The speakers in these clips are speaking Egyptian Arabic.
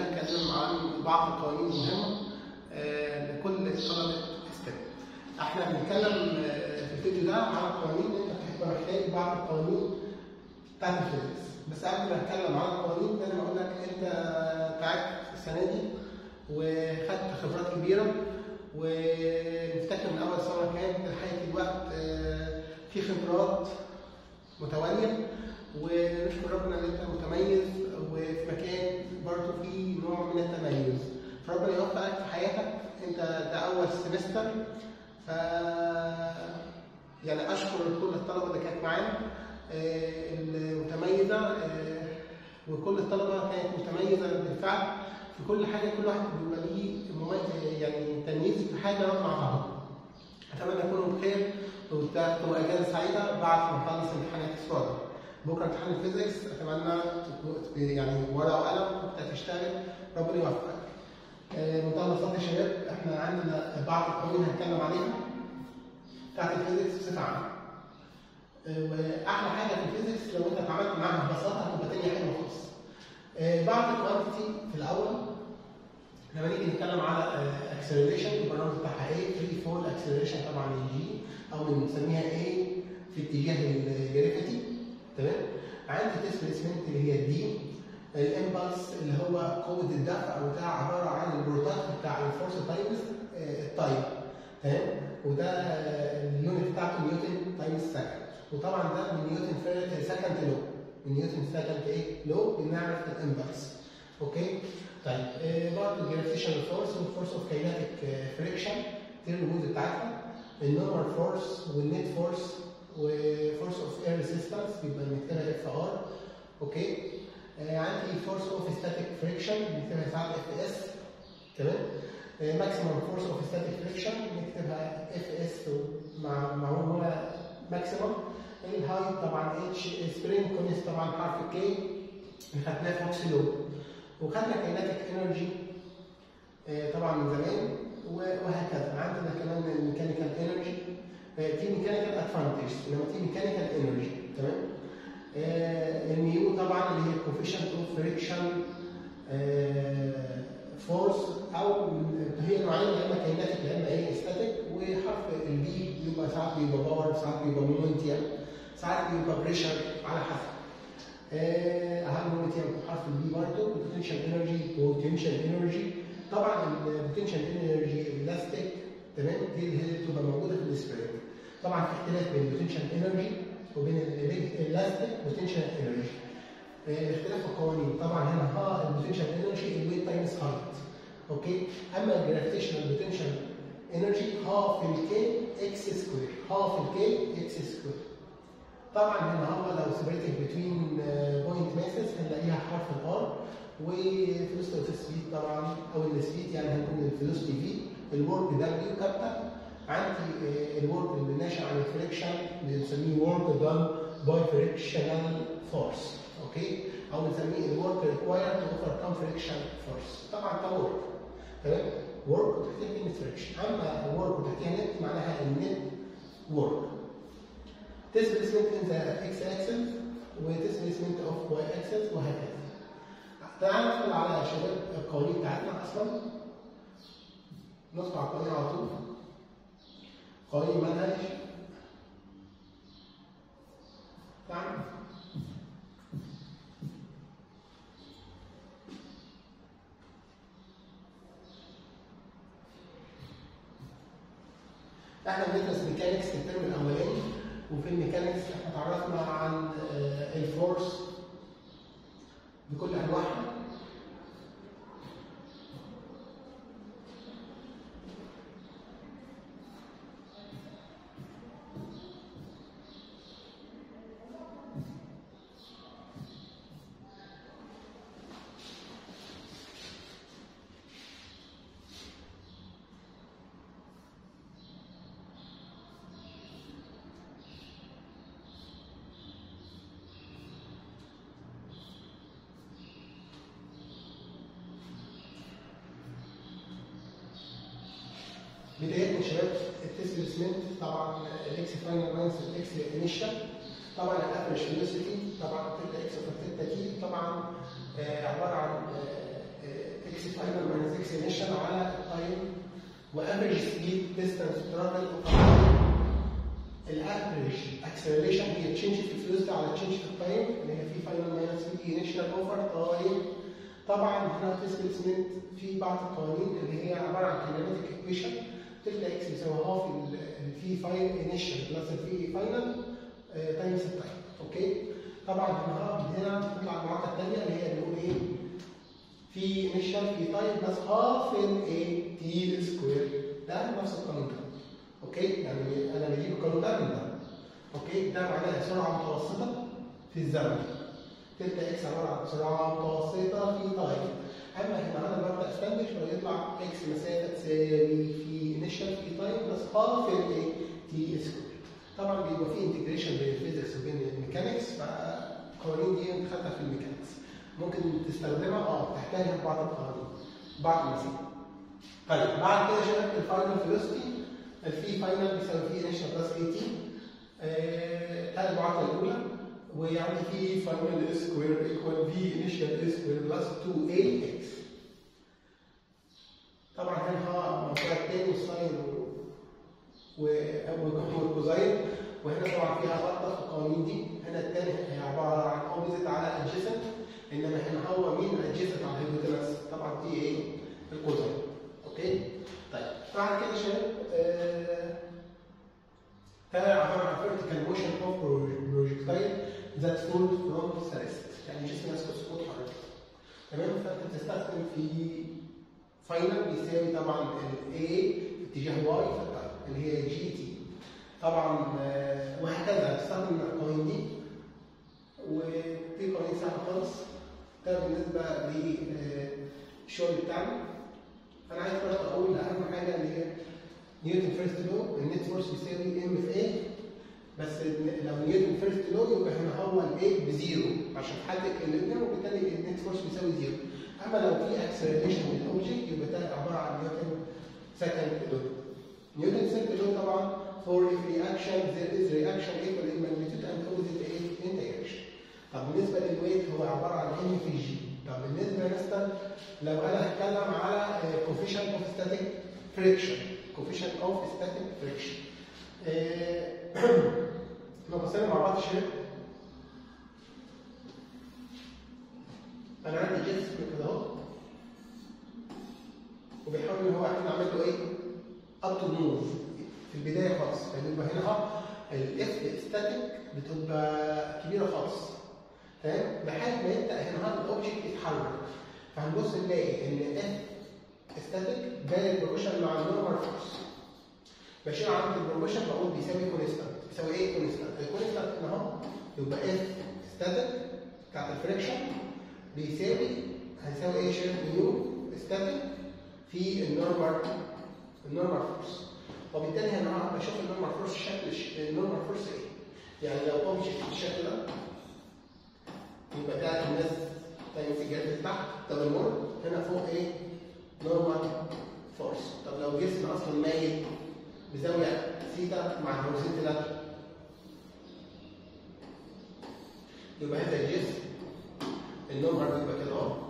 هنتكلم عن بعض القوانين المهمه آه، لكل طلبه ستيم. احنا بنتكلم آه، في الفيديو ده عن القوانين انت هتبقى محتاج بعض القوانين بتاعت الفيزيكس بس قبل ما اتكلم عن القوانين لازم اقول لك انت تعبت السنه دي وخدت خبرات كبيره ونفتكر من اول سنه كان لحد الوقت آه، في خبرات متواليه ونشكر ربنا ان انت متميز وفي مكان برضه فيه نوع من التميز فربنا يوفقك في حياتك انت ده اول سمستر ف يعني اشكر كل الطلبه اللي كانت معانا آه، المتميزه آه، وكل الطلبه كانت متميزه بالفعل في كل حاجه كل واحد بيبقى ليه مميز يعني تمييز في حاجه مع بعض اتمنى تكونوا بخير وتبقوا اجازه سعيده بعد ما نخلص امتحانات الصعود بكره امتحان الفيزيكس اتمنى تبقوا- يعني ورقه وقلم وانت تشتغل ربنا يوفقك. آه، منتهى البساطه يا شباب احنا عندنا بعض القوانين هنتكلم عليها بتاعت الفيزيكس بصفه عامه. آه، واحلى حاجه في الفيزيكس لو انت اتعاملت معاها ببساطه هتبقى الدنيا حلوه خالص. آه، بعض الكوانتيتي في الاول لما نيجي نتكلم على اكسلريشن البرنامج بتاعها ايه فري فول اكسلريشن طبعا الجي او بنسميها ايه في اتجاه الجرافيتي تمام عندي ديسبيسمنت اللي هي الدي الامبلس اللي هو قوه الدفع وده عباره عن البرودكت بتاع الفورس تايمز التايم تمام وده اليونت بتاعته نيوتن تايمز سكند وطبعا ده من نيوتن سكند لو من نيوتن سكند ايه لو بنعرف الامبلس اوكي طيب آه، برضه الجرافيتيشنال فورس والفورس اوف كايناتيك فريكشن دي الرموز بتاعتها النورمال فورس والنت فورس وفورس اوف اير ريزيستنس بيبقى بنكتبها اف ار اوكي آه، عندي فورس اوف ستاتيك فريكشن بنكتبها ساعات اف اس تمام ماكسيمم فورس اوف ستاتيك فريكشن بنكتبها اف اس مع معموله ماكسيمم الهايت طبعا اتش سبرينج كونس طبعا حرف الكي خدناه في اوكسي لو وخدنا كايناتيك انرجي طبعا من زمان و- وهكذا عندنا كمان الميكانيكال انرجي في ميكانيكال ادفانتج انما في ميكانيكال انرجي تمام آه، الميو طبعا اللي هي الكوفيشنت اوف فريكشن فورس او هي نوعين يا اما كايناتيك يا اما ايه ستاتيك وحرف البي بيبقى ساعات بيبقى باور ساعات بيبقى مومنتيم ساعات بيبقى بريشر على حسب آه، اهم مومنتيم حرف البي برضه البوتنشال انرجي بوتنشال انرجي طبعا البوتنشال انرجي الاستيك تمام دي اللي هي بتبقى موجوده في السبرينج طبعا في اختلاف بين البوتنشال انرجي وبين الالاستيك بوتنشال انرجي اختلاف القوانين طبعا هنا ها البوتنشال انرجي الويت تايمز هايت اوكي اما الجرافيتيشنال بوتنشال انرجي ها في الكي اكس سكوير ها في الكي اكس سكوير طبعا هنا هو لو سيبريتنج بتوين بوينت ماسز هنلاقيها حرف الار وفلوسيتي سبيد طبعا او السبيد يعني هنقول الفلوسيتي في الورك دبليو كابيتال عندي الورك اللي ناشئ عن الفريكشن اللي بنسميه ورك دان باي فريكشنال فورس اوكي او بنسميه الورك ريكوايرد تو اوفركم فريكشن فورس طبعا ده ورك تمام ورك وتحتها كلمه فريكشن اما ورك وتحتها نت معناها النت ورك displacement in the x axis و displacement of y axis وهكذا. تعال ندخل على يا شباب القوانين بتاعتنا اصلا. ندخل على القوانين على طول. قوانين منهج. تعال. احنا بندرس ميكانكس في الترم الاولاني وفي الميكانكس احنا اتعرفنا عن آه، الفورس بكل انواعها بداية يا شباب الديسبيسمنت طبعا الاكس فاينل ماينس الاكس انيشال طبعا الافرج فيلوسيتي طبعا تلتا اكس اوفر تلتا تي طبعا آه، عباره عن وافريج سبيد ديستانس ترافل الافريج اكسلريشن هي تشينج في الفلوس على تشينج في التايم اللي هي في فاينل ماينس في انيشال اوفر طيب طبعا هنا في ديسبيسمنت في بعض القوانين اللي هي عباره عن كينيماتيك ايكويشن تلتا اكس بيساوي هاف الفي فاين انيشال بلس الفي فاينل تايمز التايم اوكي طبعا هنا هنا تطلع المعادله الثانيه اللي هي بنقول ايه في انيشال في تايم بلس هاف الاي تي سكوير ده نفس القانون ده اوكي يعني انا بجيب القانون ده من ده اوكي ده معناه سرعه متوسطه في الزمن تلتا اكس عباره عن سرعه متوسطه في تايم اما هنا انا ببدا استنتج فيطلع اكس مسافه تساوي في انيشال في تايم بلس هاف الاي تي سكوير طبعا بيبقى في انتجريشن بين الفيزيكس وبين الميكانكس فالقوانين دي انت خدتها في الميكانكس ممكن تستخدمها اه تحتاجها في بعض القوانين بعض المسائل طيب بعد كده شباب الفاينل فيلوسيتي الفي فاينل بيساوي في انيشال بلس اي تي ده المعادله الاولى ويعني في فاينل سكوير ايكوال في انيشال سكوير بلس 2 اي اكس طبعا هنا الموضوع الثاني الساين والكوزاين وهنا طبعا فيها غلطه في القوانين دي هنا الثاني هي عباره عن اوبزيت على ادجيسنت انما هنا هو مين ادجيسنت على الهيدروجينس طبعا دي ايه الكوزاين اوكي طيب بعد كده شباب ده عباره عن vertical motion of projectile that fall from celeste يعني جسم ماسك سقوط حركي تمام فانت بتستخدم في فاينل بيساوي طبعا ال A في اتجاه واي في التايم اللي هي جي تي طبعا وهكذا هتستخدم القوانين دي وفي قوانين سهله خالص ده بالنسبه للشغل بتاعنا انا عايز بس اقول اهم حاجه اللي هي نيوتن فيرست لو النت فورس بيساوي ام في ايه بس لو نيوتن فيرست لو يبقى هنا هو الايه بزيرو عشان حد الاثنين وبالتالي النت فورس بيساوي زيرو اما لو في اكسلريشن للاوبجكت يبقى ده عباره عن نيوتن سكند لو نيوتن سكند لو طبعا for every action there is reaction equal in magnitude and opposite in direction طب بالنسبه للويت هو عباره عن ام في جي طب بالنسبه مثلا لو انا هتكلم على coefficient of static friction coefficient of static friction احنا بصينا مع بعض شباب انا عندي جسم كده اهو وبيحاول ان هو احنا نعمل له ايه؟ اب تو موف في البدايه خالص فبيبقى هنا اه الاف ستاتيك بتبقى كبيره خالص تمام لحد ما يبدا هنا الاوبجكت يتحرك فهنبص نلاقي ان اف ستاتيك ده البروبوشن مع النورمال فورس بشيل عند البروبوشن بقول بيساوي كونستانت بيساوي ايه كونستانت الكونستانت هنا اهو يبقى اف ستاتيك بتاعت الفريكشن بيساوي هيساوي ايه شير نيو ستاتيك في النورمال النورمال فورس وبالتالي انا بشوف النورمال فورس شكل النورمال فورس ايه يعني لو اوبجكت بالشكل ده يبقى ده الناس تاني في الجهاز تحت طب المر هنا فوق ايه نورمال فورس طب لو جسم اصلا مايل بزاويه ثيتا مع الهوريزونتال يبقى هذا الجسم النورمال بيبقى كده اهو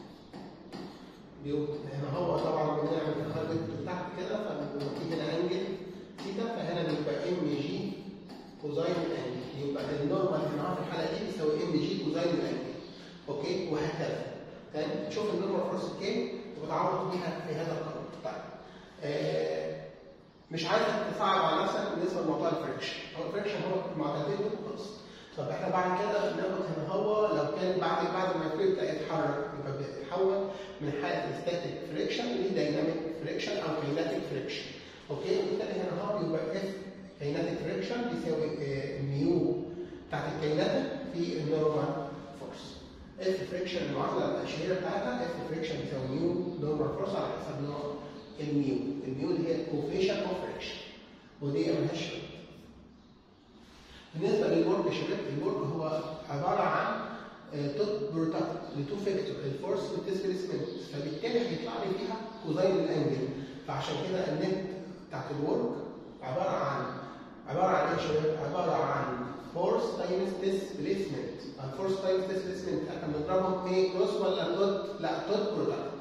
هنا هو طبعا بنعمل تخرج تحت كده فبنبقى هنا انجل ثيتا فهنا بيبقى ام جي كوزاين الانجل يبقى النورمال هنا في الحاله دي بيساوي ام جي كوزاين الانجل اوكي وهكذا تمام تشوف النورمال فورس كام وتعوض بيها في هذا القانون طيب آه مش عايزك تصعب على نفسك بالنسبه لموضوع الفريكشن هو الفريكشن هو المعتادين دول خلاص طب احنا بعد كده بناخد هنا هو لو كان بعد بعد ما الفريك يتحرك يبقى بيتحول من حاله ستاتيك فريكشن لدايناميك فريكشن او كيناتيك فريكشن اوكي وبالتالي هنا هو يبقى اف كيناتيك فريكشن بيساوي ميو بتاعت الكيناتيك في النورمال فورس اف فريكشن المعادله الشهيره بتاعتها اف فريكشن بيساوي ميو نورمال فورس على حسب نوع الميو الميو اللي هي كوفيشن اوف فريكشن ودي ملهاش شرط بالنسبه للورك يا شباب الورك هو عباره عن توت برودكت لتو فيكتور الفورس والديسبيسمنت فبالتالي هيطلع لي فيها كوزين الانجل فعشان كده النت بتاعت الورك عباره عن عباره عن ايه يا شباب؟ عباره عن فورس تايمز ديسبيسمنت الفورس تايمز ديسبيسمنت احنا بنضربهم ايه كروس ولا توت؟ لا توت برودكت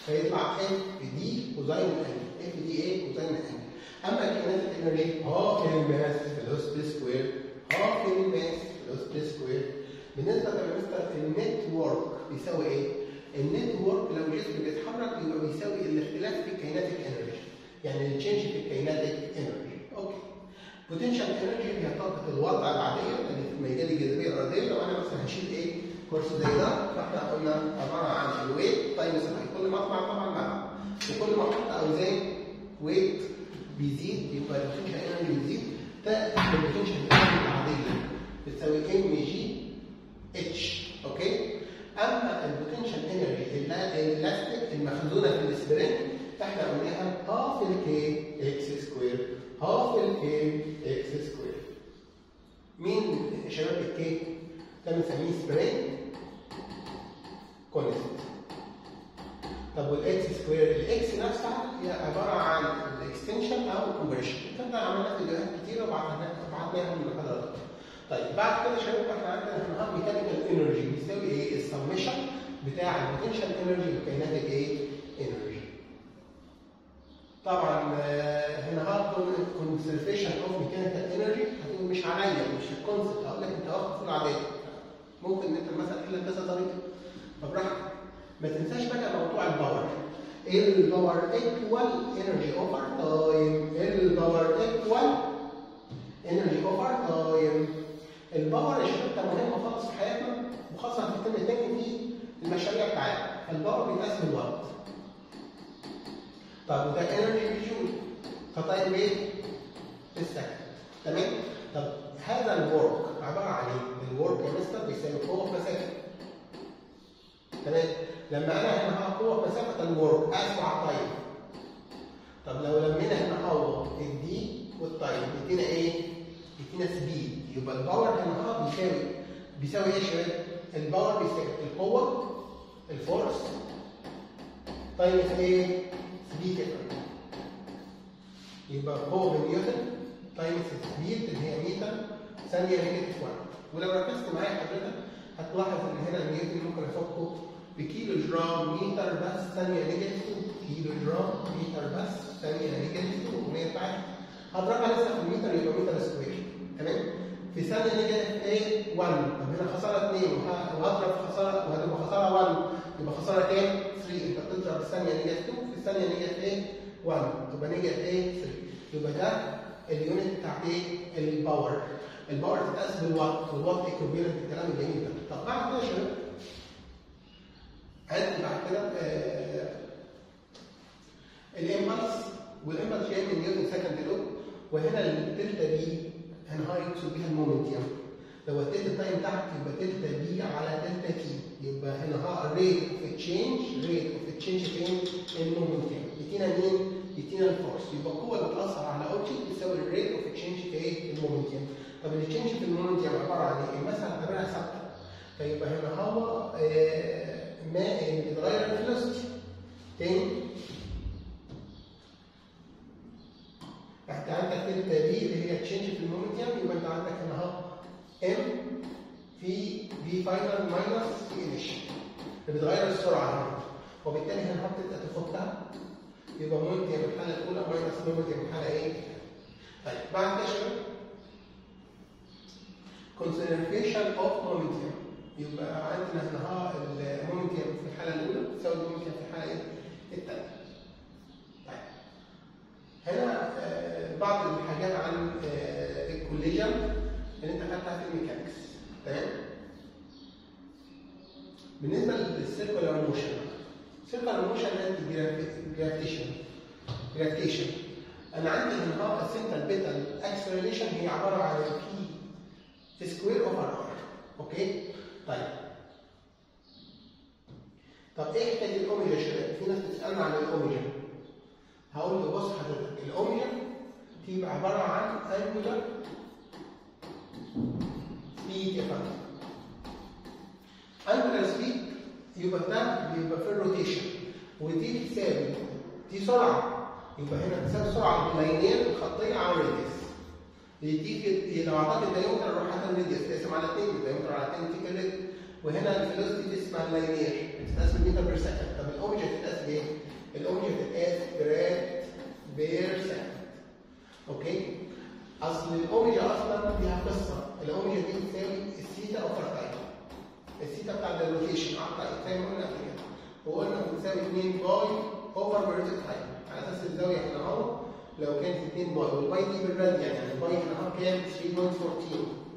فيطلع اف دي كوزين الانجل اف دي ايه كوزين الانجل اما الكينيتيك انرجي هاف الماس فيلوسيتي سكوير هاف الماس فيلوسيتي سكوير بالنسبه لمستر النت وورك بيساوي ايه؟ النت وورك لو جسم بيتحرك يبقى بيساوي الاختلاف في الكينيتيك انرجي يعني التشينج في الكينيتيك انرجي اوكي بوتنشال انرجي هي طاقه الوضع العاديه اللي في ميدان الجاذبيه الارضيه لو انا مثلا هشيل ايه كورس زي ده فاحنا قلنا عباره عن الويت تايمز الهاي كل ما اطلع طبعا مع وكل ما احط اوزان ويت بيزيد يبقى البوتنشال انرجي بيزيد ده البوتنشال انرجي العاديه بتساوي ام جي اتش اوكي اما البوتنشال انرجي الالاستيك المخزونه في السبرينج احنا قلناها هاف الكي اكس سكوير هاف الكي اكس سكوير مين شباب الكي ده بنسميه سبرينج كونست طب والاكس سكوير الاكس نفسها هي عباره عن الاكستنشن او الكونفرشن فانت عملنا فيديوهات كتيره وبعتناها من لحضرتك طيب بعد كده شباب احنا عندنا هنا ميكانيكال انرجي بيساوي ايه السمشن بتاع البوتنشال انرجي والكيناتيك ايه انرجي طبعا هنا هارد كونسرفيشن اوف ميكانيكال انرجي هتقول مش عليا مش الكونسبت هقول لك انت واخد في العاديه ممكن ان انت مثلا تحل كذا طريقه فبراحتك ما تنساش بقى موضوع الباور الباور ايكوال انرجي اوفر تايم الباور ايكوال انرجي اوفر تايم الباور يا شباب ده مهم خالص في حياتنا وخاصه في الترم الثاني في المشاريع بتاعتنا الباور بيتقسم الوقت طب وده انرجي في جول فطيب ايه؟ في السكند تمام؟ طب هذا الورك عباره عن ايه؟ الورك يا مستر بيساوي قوه في مسافه تمام؟ لما انا هنا هحط قوه في مسافه الورك اقسم على التايم طب لو لمينا هنا هو الدي والتايم يدينا ايه؟ يدينا سبيد يبقى الباور هنا هو بيساوي بيساوي ايه يا شباب؟ الباور بيساوي القوه الفورس تايمز ايه؟ سبيد يبقى قوه بالنيوتن تايمز سبيد اللي هي متر ثانيه نيجاتيف 1 ولو ركزت معايا حضرتك هتلاحظ ان هنا النيوتن ممكن افكه بكيلو جرام متر بس ثانيه نيجاتيف 2 كيلو جرام متر بس ثانيه نيجاتيف 2 الاغنيه بتاعتي هضربها لسه في المتر يبقى متر سكوير تمام في ثانيه نيجاتيف ايه 1 طب هنا خساره 2 وهضرب في خساره وهتبقى خساره 1 يبقى خساره كام 3 انت بتضرب الثانيه نيجاتيف 2 في الثانيه نيجاتيف ايه 1 تبقى نيجاتيف ايه 3 يبقى ده اليونت بتاعت ايه الباور الباور تتقاس بالوات والوات ايكوفيلنت الكلام الجميل ده طب بعد كده يا شباب عندي بعد كده آه الامبلس والامبلس جاي من نيوتن سكند لو وهنا الدلتا بي هنا هاي يقصد بيها المومنتيوم لو اديت التايم تحت يبقى دلتا بي على دلتا تي يبقى هنا ها ريت اوف تشينج ريت اوف تشينج فين المومنتيوم يدينا مين؟ يدينا الفورس يبقى القوه اللي بتاثر على اوبجكت بتساوي الريت اوف تشينج في ايه؟ المومنتيوم طب التشينج في المومنتيوم عباره عن ايه؟ مثلا اعتبرها ثابته فيبقى هنا هو آه ما بيتغير الفيلوسيتي تاني انت عندك دلتا بي اللي هي تشينج في المومنتيوم يبقى انت عندك هنا اهو ام في في فاينل ماينس في انيشال اللي بتغير السرعه هنا وبالتالي هنا هتبدا تفكها يبقى مومنتيوم الحاله الاولى ماينس مومنتيوم الحاله ايه؟ طيب بعد كده شباب conservation of momentum يبقى عندنا هنا ها المومنتيوم في الحاله الاولى تساوي المومنتيوم في الحاله ايه؟ الثانيه. طيب هنا آه بعض الحاجات عن آه الكوليجن اللي انت خدتها في الميكانكس تمام؟ بالنسبه للسيركولار موشن السيركولار موشن انتي جرافيتيشن جرافيتيشن انا عندي هنا ها السنترال بيتال اكسلريشن هي عباره عن بي سكوير اوفر ار اوكي؟ طيب طب ايه حكايه الاوميجا يا شباب؟ في ناس بتسالنا عن الاوميجا هقول له بص حضرتك الاوميجا تبقى عباره عن انجولار سبيد يا فندم انجولار سبيد يبقى ده بيبقى في الروتيشن ودي بتساوي دي سرعه يبقى هنا تساوي سرعه اللينير الخطيه على الريديوس دي لو اعطاك الدايمتر اروح حسب الريديوس تقسم على 2 الدايمتر على 2 تيجي وهنا الفيلوسيتي دي اسمها اللينير بتتقاس بالمتر بير سكند طب الاوميجا بتتقاس بايه؟ 2 باي اوفر بروتيك تايم على اساس الزاويه هنا اهو لو كانت 2 باي والباي دي بالراديان يعني الباي هنا اهو كام 3.14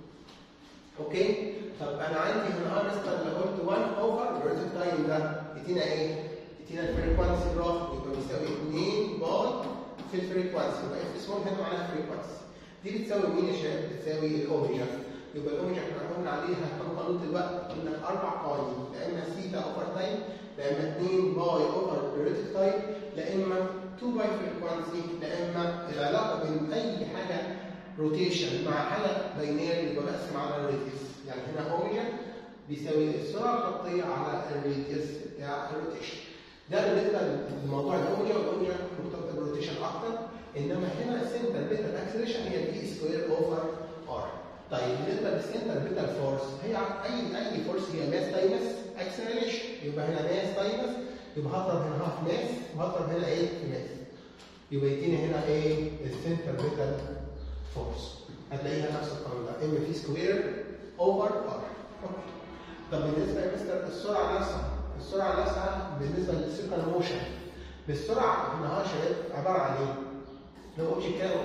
اوكي طب انا عندي هنا اه مستر لو قلت 1 اوفر بروتيك تايم ده ادينا ايه؟ ادينا الفريكوانسي جراف يبقى بيساوي 2 باي في الفريكوانسي يبقى اف سمول هنا معناها فريكوانسي دي بتساوي مين يا شباب؟ بتساوي الاوميجا يبقى الاوميجا احنا قلنا عليها كم قانون دلوقتي قلنا اربع قوانين لا اما سيتا اوفر تايم لا اما 2 باي اوفر بيريودك تايم لا اما 2 باي فريكوانسي لا اما العلاقه بين اي حاجه روتيشن مع حاجه باينير يبقى بقسم على الراديوس يعني هنا اوميجا بيساوي السرعه الخطيه على الراديوس بتاع الروتيشن ده بالنسبه لموضوع الاوميجا والاوميجا مرتبطه بالروتيشن اكتر انما هنا سنتر بيتا اكسلريشن هي في سكوير اوفر ار طيب بالنسبه للسنتر بيتا فورس هي اي اي فورس هي ماس تايمس اكسلريشن يبقى هنا ماس تايمس يبقى هضرب هنا هاف ماس وهضرب هنا ايه في ماس يبقى يديني هنا ايه السنتر بيتا فورس هتلاقيها نفس القانون ده ام في سكوير اوفر ار طب بالنسبه لمستر السرعه نفسها السرعه نفسها بالنسبه للسيركل موشن بالسرعه هنا ها شباب عباره عن ايه؟ لو اوبجكت كده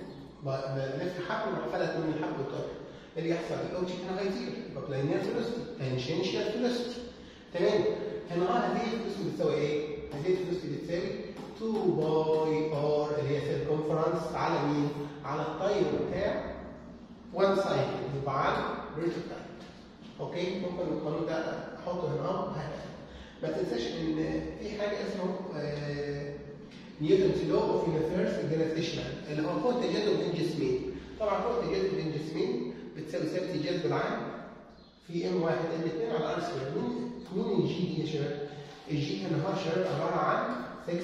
بلف حبل وفلت من الحبل بتاعه اللي يحصل الاوبجكت هنا هيطير يبقى بلاينير فيلوسيتي تانجنشال فيلوسيتي تمام هنا اه هذه الفيلوسيتي بتساوي ايه؟ هذه الفيلوسيتي بتساوي 2 باي ار اللي هي سيركمفرنس على مين؟ على التايم بتاع 1 سايكل يبقى على ريت تايم اوكي ممكن القانون ده احطه هنا اه وهكذا ما تنساش ان في حاجه اسمه آه نيوتنز لو اوف يونيفيرس جرافيتيشنال اللي هو قوه تجاذب بين جسمين طبعا قوه تجاذب بين جسمين بتساوي ثابت الجذب العام في ام واحد ام 2 على ار سكوير مين مين الجي دي يا شباب؟ الجي هنا هو شباب عباره عن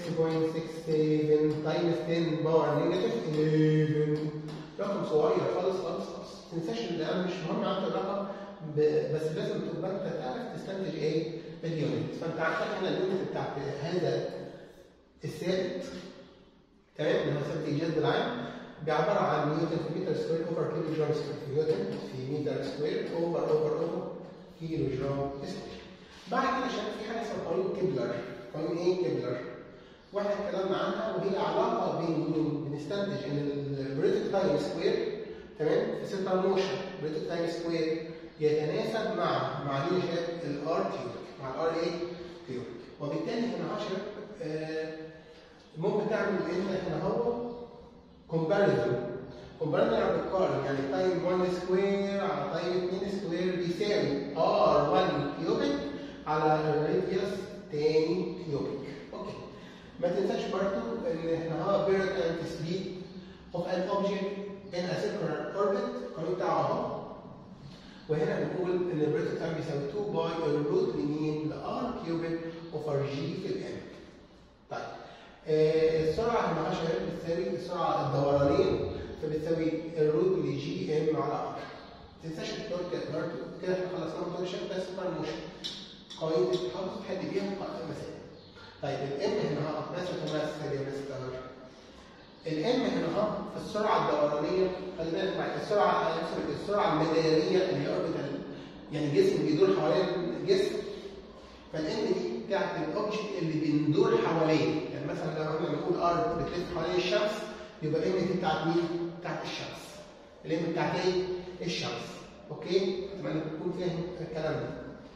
6.67 تايمز 10 باور نيجاتيف 11 رقم صغير خالص خالص خالص ما تنساش ان انا مش مهم عندك الرقم بس لازم تبقى انت تعرف تستنتج ايه اليونت فانت عندك هنا اليونت بتاعت هذا الثابت تمام اللي هو ثابت الجذب العام بعباره عن نيوتن في متر سكوير اوفر كيلو جرام سكوير في نيوتن في متر سكوير اوفر اوفر اوفر كيلو جرام سكوير بعد كده عشان في حاجه اسمها قانون كيبلر قانون ايه كيبلر واحنا اتكلمنا عنها وهي علاقه بين مين بنستنتج ان البريتك تايم سكوير تمام في سيركل موشن بريتك تايم سكوير يتناسب مع مع مين يا شباب الار كيوبيك مع الار ايه كيوبيك وبالتالي هنا 10 آه ممكن تعمل انت هنا هو كومباريزون كومباريزون يعني بتقارن يعني تايم 1 سكوير على تايم 2 سكوير بيساوي ار 1 كيوبيك على الراديوس تاني كيوبيك اوكي ما تنساش برضو ان احنا ها بيرد اند سبيد اوف ان اوبجكت ان ا سيركلر اوربت القانون بتاعه اهو وهنا بنقول ان البريتو تايم بيساوي 2 باي الروت لمين؟ لار كيوبيك اوفر جي في الام. طيب آه السرعه هنا 10 بتساوي السرعه الدورانيه فبتساوي الروت لجي ام على ار. ما تنساش التورك برضه كده احنا خلصنا موتور الشكل ده سوبر موشن. قوانين تتحفظ تحل بيها مسائل. طيب الام هنا ها ماس وتماس يا مستر الام هنا ها في السرعه الدورانيه خلي بالك معايا السرعه السرعه المداريه اللي هي اوربيتال يعني جسم بيدور حوالين جسم فالام دي بتاعت الاوبجكت اللي بندور حواليه يعني مثلا لو احنا بنقول ارض بتلف حوالين الشمس يبقى الام دي بتاعت مين؟ بتاعت الشمس الام بتاعت ايه؟ الشمس اوكي؟ اتمنى تكون فاهم الكلام ده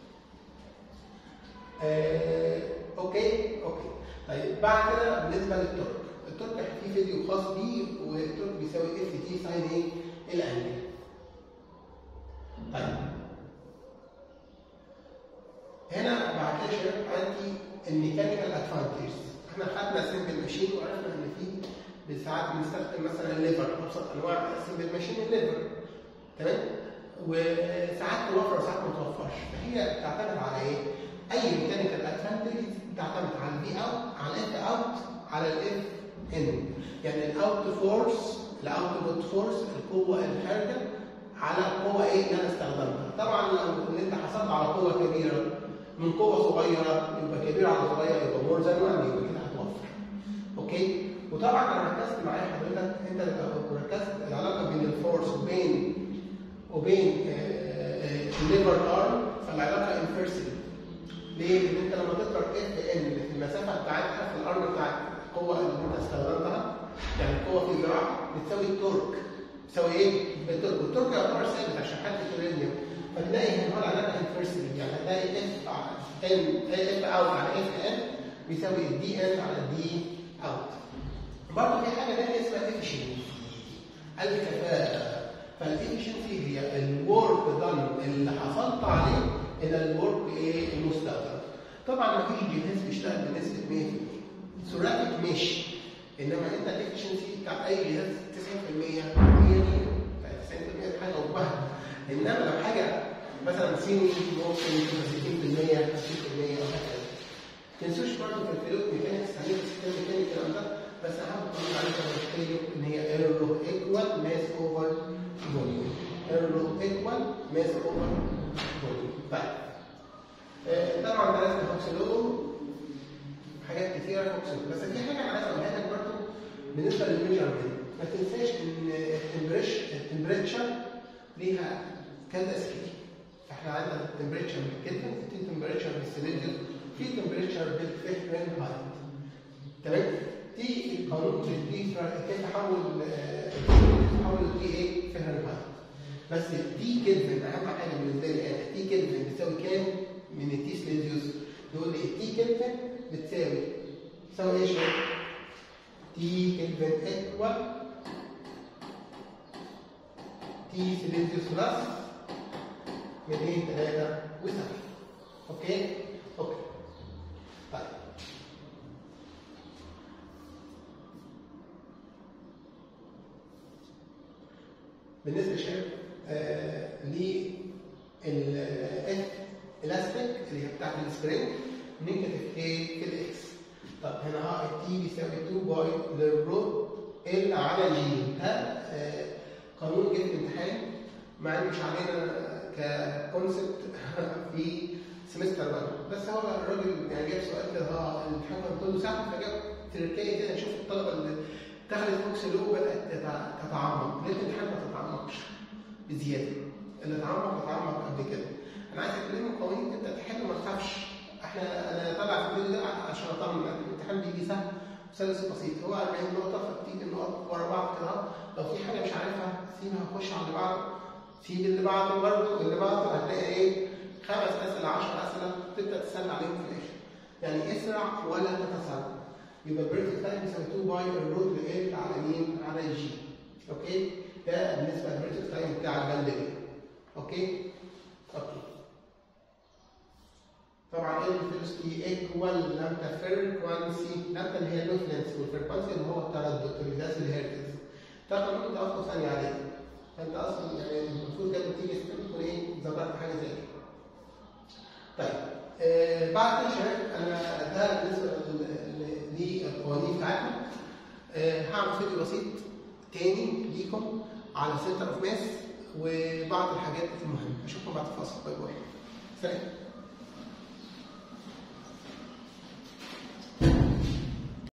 آه، اوكي اوكي طيب بعد كده بالنسبه للتورك التورك في فيديو خاص بيه والتورك بيساوي اف تي ساين ايه الانجل طيب هنا بعد كده يا شباب عندي الميكانيكال ادفانتجز احنا خدنا سمبل ماشين وعرفنا ان في ساعات بنستخدم مثلا الليفر ابسط انواع السمبل ماشين الليفر تمام وساعات توفر وساعات ما توفرش فهي بتعتمد على ايه؟ اي ميكانيكال ادفانتج بتعتمد على الفي اوت على الاف اوت على الاف ان يعني الاوت فورس الاوتبوت فورس القوه الخارجه على القوه ايه اللي انا استخدمتها طبعا لو ان انت حصلت على قوه كبيره من قوه صغيره يبقى كبيره على صغيره يبقى مور ذان 1 يبقى كده هتوفر اوكي وطبعا لو ركزت معايا حضرتك انت لو ركزت العلاقه بين الفورس وبين وبين الليفر ارم فالعلاقه انفيرسلي ليه؟ لان انت لما تضرب اف ان في المسافه بتاعتها في الارض بتاعت القوه اللي انت استخدمتها يعني القوه في الذراع بتساوي التورك بتساوي ايه؟ التورك والتورك يعتبر ثابت عشان حد الكترونيوم فتلاقي هنا هو علامه انفرسلي يعني هتلاقي اف ان اف اوت على اف ان بيساوي الدي ان على الدي اوت برضه في حاجه ثانيه اسمها افشنسي الكفاءه فالافشنسي هي الورك دان اللي حصلت عليه الى الورك ايه المستخدم طبعا ما فيش جهاز بيشتغل بنسبه 100% سرعتك مش انما انت الافشنسي بتاع اي جهاز 90% هي دي 90% حاجه وبهد انما لو حاجه مثلا صيني ممكن تبقى 60% 50% او هكذا ما تنسوش برضه في الفلوت ميكانكس هنبقى سيستم ميكانيك الكلام ده بس اهم حاجه عليكم تخيلوا ان هي ايرو ايكوال ماس اوفر فوليوم ايرو ايكوال ماس اوفر فوليوم طيب آه، طبعا درسنا هوكسلو حاجات كتيره هوكسلو بس في حاجه انا عايز اقولها لك برضه بالنسبه للميجرمنت ما تنساش ان التمبريتشر ليها كذا سكيل احنا عندنا التمبريتشر بالكلفن في تمبريتشر بالسيليزيوس في تمبريتشر بالفهرنهايت تمام دي القانون دي كيف تحول تحول دي ايه فهرنهايت بس دي كلفن اهم حاجه بالنسبه لي انا دي كلفن بتساوي كام من التي سيليزيوس يقول لي التي كلفن بتساوي تساوي ايه شويه تي كلفن ايكوال تي سيليزيوس بلس 273 اوكي اوكي طيب بالنسبه شباب آه للاف الاستيك اللي هي بتاعت السبرينج نيجاتيف ايه في الاكس طب هنا ها التي بيساوي 2 باي للرو ال على جي ده آه قانون جه في الامتحان مع ان مش علينا ككونسبت في سمستر 1 بس هو الراجل يعني جاب سؤال كده ها الامتحان كان كله سهل فجاب تركيه كده نشوف الطلبه اللي دخلت فوكس لو بدات تتعمق ليه الامتحان ما تتعمقش بزياده اللي اتعمق اتعمق قبل كده انا عايز اكلمك قوانين انت تحل ما تخافش احنا انا تابع في الفيديو ده عشان اطمن الامتحان بيجي سهل وسلس بسيط هو 40 نقطه فبتيجي النقط ورا بعض كده لو في حاجه مش عارفها سيبها خش على اللي بعده سيب اللي بعده برضه اللي بعده هتلاقي ايه خمس اسئله 10 اسئله تبدا تسال عليهم في الاخر يعني اسرع ولا تتسرع يبقى البريفكت تايم بيساوي 2 باي الروت ل على مين؟ على جي اوكي ده بالنسبه للبريفكت تايم بتاع البند ده اوكي اوكي طبعا ايه الفيلوسيتي ايكوال لامدا فريكوانسي لامدا اللي هي اللوفلنس والفريكوانسي اللي هو التردد اللي ده الهيرتز ده قانون انت اصلا ثانيه عليه فانت اصلا يعني المفروض كده تيجي تكون ايه ذكرت حاجه زي كده طيب آه بعد كده شباب انا ده بالنسبه للقوانين بتاعتنا آه هعمل فيديو بسيط تاني ليكم على سنتر اوف ماس وبعض الحاجات المهمه اشوفكم بعد الفاصل باي باي سلام